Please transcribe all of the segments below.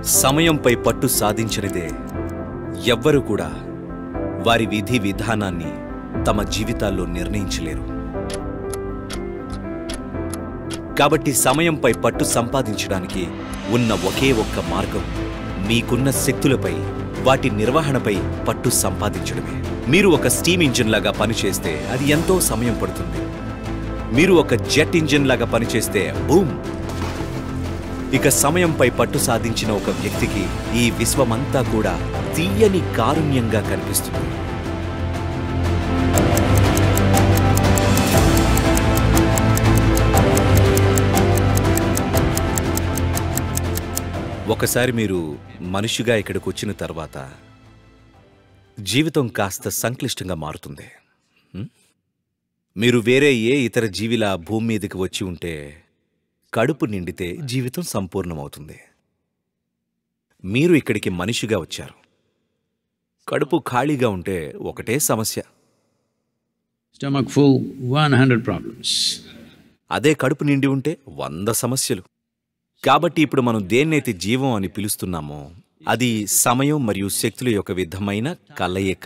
సమయంపై పట్టు సాధించనిదే ఎవ్వరూ కూడా వారి విధి విధానాన్ని తమ జీవితాల్లో నిర్ణయించలేరు కాబట్టి సమయంపై పట్టు సంపాదించడానికి ఉన్న ఒకే ఒక్క మార్గం మీకున్న శక్తులపై వాటి నిర్వహణపై పట్టు సంపాదించడమే మీరు ఒక స్టీమ్ ఇంజిన్ లాగా పనిచేస్తే అది ఎంతో సమయం పడుతుంది మీరు ఒక జెట్ ఇంజిన్ లాగా పనిచేస్తే బూమ్ ఇక సమయంపై పట్టు సాధించిన ఒక వ్యక్తికి ఈ విశ్వమంతా కూడా తీయని కారుణ్యంగా కనిపిస్తుంది ఒకసారి మీరు మనిషిగా ఇక్కడికి వచ్చిన తర్వాత జీవితం కాస్త సంక్లిష్టంగా మారుతుంది హ్మ్? మీరు వేరే ఏ ఇతర జీవిలా భూమి మీదకి వచ్చి ఉంటే కడుపు నిండితే జీవితం సంపూర్ణమవుతుంది మీరు ఇక్కడికి మనిషిగా వచ్చారు కడుపు ఖాళీగా ఉంటే ఒకటే సమస్య Stomach full, 100 problems. అదే కడుపు నిండి ఉంటే వంద సమస్యలు కాబట్టి ఇప్పుడు మనం దేన్నైతే జీవం అని పిలుస్తున్నామో అది సమయం మరియు శక్తుల యొక్క విధమైన కలయిక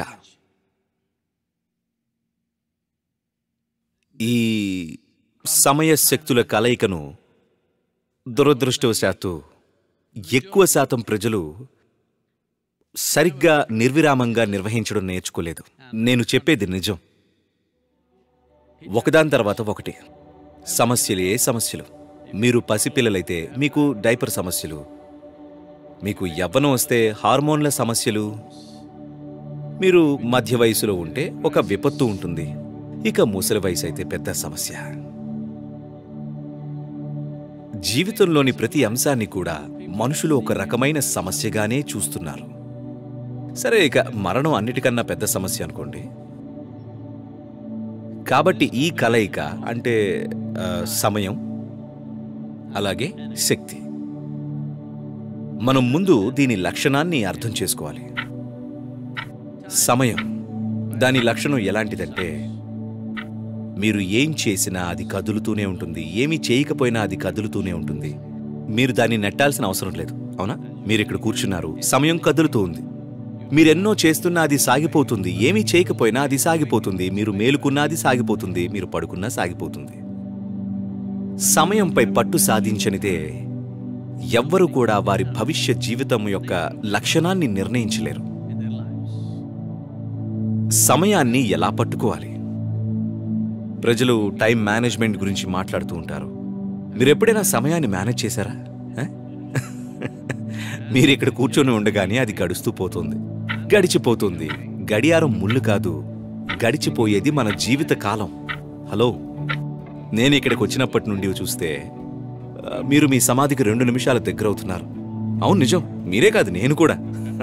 ఈ సమయ శక్తుల కలయికను దురదృష్టవశాత్తు ఎక్కువ శాతం ప్రజలు సరిగ్గా నిర్విరామంగా నిర్వహించడం నేర్చుకోలేదు నేను చెప్పేది నిజం ఒకదాని తర్వాత ఒకటి సమస్యలే సమస్యలు మీరు పసిపిల్లలైతే మీకు డైపర్ సమస్యలు మీకు యవ్వనం వస్తే హార్మోన్ల సమస్యలు మీరు మధ్య వయసులో ఉంటే ఒక విపత్తు ఉంటుంది ఇక ముసలి వయసు అయితే పెద్ద సమస్య జీవితంలోని ప్రతి అంశాన్ని కూడా మనుషులు ఒక రకమైన సమస్యగానే చూస్తున్నారు సరే ఇక మరణం అన్నిటికన్నా పెద్ద సమస్య అనుకోండి కాబట్టి ఈ కలయిక అంటే ఆ, సమయం అలాగే శక్తి మనం ముందు దీని లక్షణాన్ని అర్థం చేసుకోవాలి సమయం దాని లక్షణం ఎలాంటిదంటే మీరు ఏం చేసినా అది కదులుతూనే ఉంటుంది ఏమీ చేయకపోయినా అది కదులుతూనే ఉంటుంది మీరు దాన్ని నెట్టాల్సిన అవసరం లేదు అవునా మీరు ఇక్కడ కూర్చున్నారు సమయం కదులుతూ ఉంది మీరెన్నో చేస్తున్నా అది సాగిపోతుంది ఏమీ చేయకపోయినా అది సాగిపోతుంది మీరు మేలుకున్నా అది సాగిపోతుంది మీరు పడుకున్నా సాగిపోతుంది సమయంపై పట్టు సాధించనిదే ఎవ్వరూ కూడా వారి భవిష్య జీవితం యొక్క లక్షణాన్ని నిర్ణయించలేరు సమయాన్ని ఎలా పట్టుకోవాలి ప్రజలు టైం మేనేజ్మెంట్ గురించి మాట్లాడుతూ ఉంటారు మీరు ఎప్పుడైనా సమయాన్ని మేనేజ్ చేశారా ఆ? మీరు ఇక్కడ కూర్చొని ఉండగానే అది గడుస్తూ పోతుంది గడిచిపోతుంది గడియారం ముళ్ళు కాదు గడిచిపోయేది మన జీవిత కాలం హలో నేను ఇక్కడికి వచ్చినప్పటి నుండి చూస్తే ఆ, మీరు మీ సమాధికి రెండు నిమిషాల దగ్గర అవుతున్నారు అవును నిజం మీరే కాదు నేను కూడా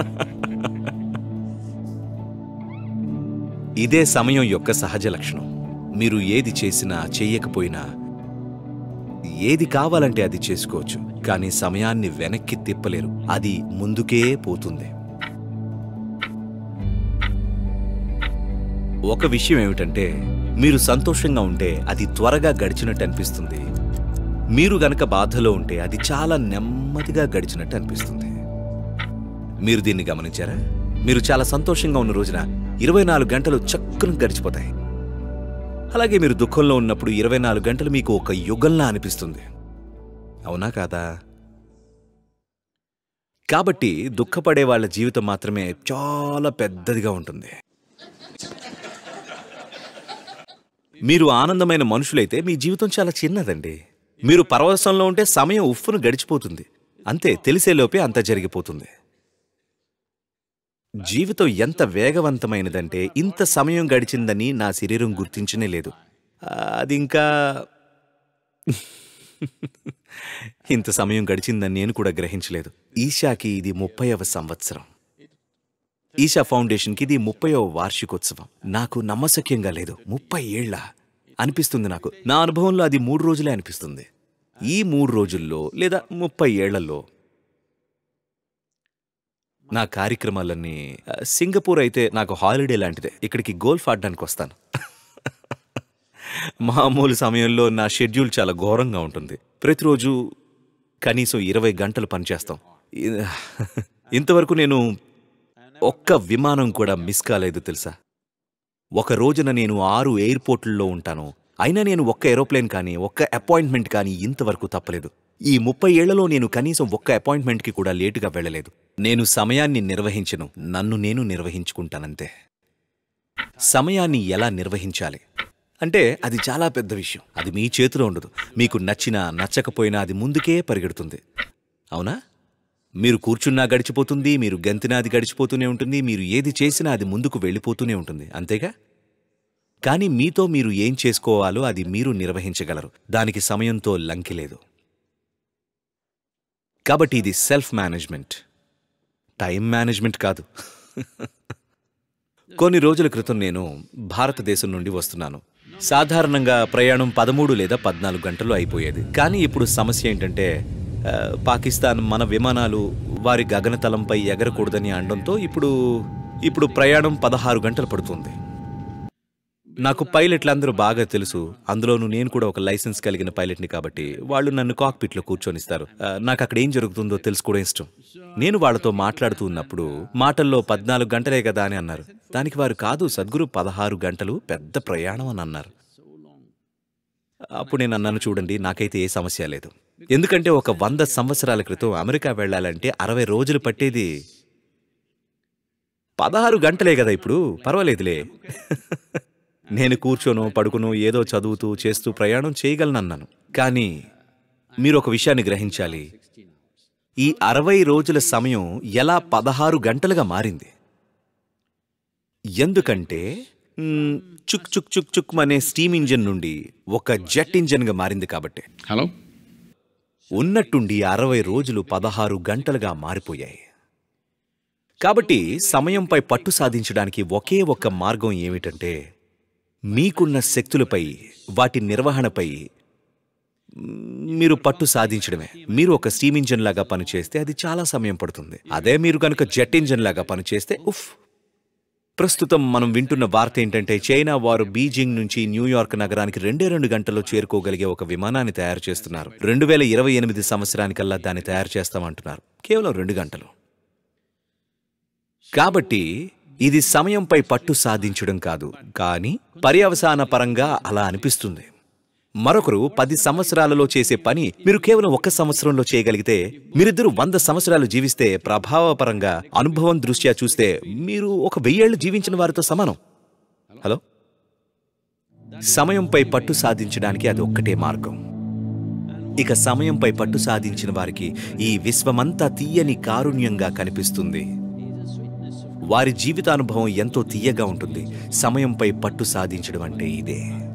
ఇదే సమయం యొక్క సహజ లక్షణం మీరు ఏది చేసినా చెయ్యకపోయినా ఏది కావాలంటే అది చేసుకోవచ్చు కానీ సమయాన్ని వెనక్కి తిప్పలేరు అది ముందుకే పోతుంది ఒక విషయం ఏమిటంటే మీరు సంతోషంగా ఉంటే అది త్వరగా గడిచినట్టు అనిపిస్తుంది మీరు గనక బాధలో ఉంటే అది చాలా నెమ్మదిగా గడిచినట్టు అనిపిస్తుంది మీరు దీన్ని గమనించారా మీరు చాలా సంతోషంగా ఉన్న రోజున ఇరవై నాలుగు గంటలు చక్కున గడిచిపోతాయి అలాగే మీరు దుఃఖంలో ఉన్నప్పుడు ఇరవై నాలుగు గంటలు మీకు ఒక యుగంలా అనిపిస్తుంది అవునా కాదా కాబట్టి దుఃఖపడే వాళ్ళ జీవితం మాత్రమే చాలా పెద్దదిగా ఉంటుంది మీరు ఆనందమైన మనుషులైతే మీ జీవితం చాలా చిన్నదండి మీరు పరవశంలో ఉంటే సమయం ఉఫ్ఫును గడిచిపోతుంది అంతే తెలిసేలోపే అంత జరిగిపోతుంది జీవితం ఎంత వేగవంతమైనదంటే ఇంత సమయం గడిచిందని నా శరీరం గుర్తించనే లేదు ఆ, అది ఇంకా ఇంత సమయం గడిచిందని నేను కూడా గ్రహించలేదు ఈషాకి ఇది ముప్పైవ సంవత్సరం ఈషా ఫౌండేషన్కి ఇది ముప్పైవ వార్షికోత్సవం నాకు నమ్మశక్యంగా లేదు ముప్పై ఏళ్ల అనిపిస్తుంది నాకు నా అనుభవంలో అది మూడు రోజులే అనిపిస్తుంది ఈ మూడు రోజుల్లో లేదా ముప్పై ఏళ్లలో నా కార్యక్రమాలన్నీ ఆ, సింగపూర్ అయితే నాకు హాలిడే లాంటిదే ఇక్కడికి గోల్ఫ్ ఆడడానికి వస్తాను మామూలు సమయంలో నా షెడ్యూల్ చాలా ఘోరంగా ఉంటుంది ప్రతిరోజు కనీసం ఇరవై గంటలు పనిచేస్తాం ఇ- ఇంతవరకు నేను ఒక్క విమానం కూడా మిస్ కాలేదు తెలుసా ఒక రోజున నేను ఆరు ఎయిర్పోర్ట్లలో ఉంటాను అయినా నేను ఒక్క ఏరోప్లేన్ కానీ ఒక్క అపాయింట్మెంట్ కానీ ఇంతవరకు తప్పలేదు ఈ ముప్పై ఏళ్లలో నేను కనీసం ఒక్క అపాయింట్మెంట్కి కూడా లేటుగా వెళ్ళలేదు నేను సమయాన్ని నిర్వహించను నన్ను నేను నిర్వహించుకుంటానంతే సమయాన్ని ఎలా నిర్వహించాలి అంటే అది చాలా పెద్ద విషయం అది మీ చేతిలో ఉండదు మీకు నచ్చినా నచ్చకపోయినా అది ముందుకే పరిగెడుతుంది అవునా మీరు కూర్చున్నా గడిచిపోతుంది మీరు గంతినా అది గడిచిపోతూనే ఉంటుంది మీరు ఏది చేసినా అది ముందుకు వెళ్ళిపోతూనే ఉంటుంది అంతేగా కానీ మీతో మీరు ఏం చేసుకోవాలో అది మీరు నిర్వహించగలరు దానికి సమయంతో లంకి లేదు కాబట్టి ఇది సెల్ఫ్ మేనేజ్మెంట్ టైం మేనేజ్మెంట్ కాదు కొన్ని రోజుల క్రితం నేను భారతదేశం నుండి వస్తున్నాను సాధారణంగా ప్రయాణం పదమూడు లేదా పద్నాలుగు గంటలు అయిపోయేది కానీ ఇప్పుడు సమస్య ఏంటంటే ఆ, పాకిస్తాన్ మన విమానాలు వారి గగనతలంపై ఎగరకూడదని అనడంతో ఇప్పుడు ఇప్పుడు ప్రయాణం పదహారు గంటలు పడుతుంది నాకు పైలట్లందరూ బాగా తెలుసు అందులోనూ నేను కూడా ఒక లైసెన్స్ కలిగిన పైలట్ని కాబట్టి వాళ్ళు నన్ను కాక్పిట్లో కూర్చొనిస్తారు ఆ, నాకు అక్కడ ఏం జరుగుతుందో తెలుసుకోవడం ఇష్టం నేను వాళ్ళతో మాట్లాడుతూ ఉన్నప్పుడు మాటల్లో పద్నాలుగు గంటలే కదా అని అన్నారు దానికి వారు కాదు సద్గురు పదహారు గంటలు పెద్ద ప్రయాణం అని అన్నారు అప్పుడు నేను అన్నాను చూడండి నాకైతే ఏ సమస్య లేదు ఎందుకంటే ఒక వంద సంవత్సరాల క్రితం అమెరికా వెళ్ళాలంటే అరవై రోజులు పట్టేది పదహారు గంటలే కదా ఇప్పుడు పర్వాలేదులే నేను కూర్చోను పడుకును ఏదో చదువుతూ చేస్తూ ప్రయాణం చేయగలనన్నాను కానీ మీరు ఒక విషయాన్ని గ్రహించాలి ఈ అరవై రోజుల సమయం ఎలా పదహారు గంటలుగా మారింది ఎందుకంటే మ్, చుక్ చుక్ చుక్ చుక్ అనే స్టీమ్ ఇంజిన్ నుండి ఒక జెట్ ఇంజిన్గా మారింది కాబట్టి Hello? ఉన్నట్టుండి అరవై రోజులు పదహారు గంటలుగా మారిపోయాయి కాబట్టి సమయంపై పట్టు సాధించడానికి ఒకే ఒక్క మార్గం ఏమిటంటే మీకున్న శక్తులపై వాటి నిర్వహణపై మ్, మీరు పట్టు సాధించడమే మీరు ఒక స్టీమ్ ఇంజిన్ లాగా పనిచేస్తే అది చాలా సమయం పడుతుంది అదే మీరు కనుక జెట్ ఇంజిన్ లాగా పనిచేస్తే ఉఫ్ ప్రస్తుతం మనం వింటున్న వార్త ఏంటంటే చైనా వారు బీజింగ్ నుంచి న్యూయార్క్ నగరానికి రెండే రెండు గంటల్లో చేరుకోగలిగే ఒక విమానాన్ని తయారు చేస్తున్నారు రెండు వేల ఇరవై ఎనిమిది సంవత్సరానికల్లా దాన్ని తయారు చేస్తామంటున్నారు కేవలం రెండు గంటలు కాబట్టి ఇది సమయంపై పట్టు సాధించడం కాదు కానీ పర్యవసాన పరంగా అలా అనిపిస్తుంది మరొకరు పది సంవత్సరాలలో చేసే పని మీరు కేవలం ఒక్క సంవత్సరంలో చేయగలిగితే మీరిద్దరు వంద సంవత్సరాలు జీవిస్తే ప్రభావపరంగా అనుభవం దృష్ట్యా చూస్తే మీరు ఒక వెయ్యేళ్లు జీవించిన వారితో సమానం హలో సమయంపై పట్టు సాధించడానికి అది ఒక్కటే మార్గం ఇక సమయంపై పట్టు సాధించిన వారికి ఈ విశ్వమంతా తీయని కారుణ్యంగా కనిపిస్తుంది వారి జీవితానుభవం ఎంతో తీయగా ఉంటుంది సమయంపై పట్టు సాధించడం అంటే ఇదే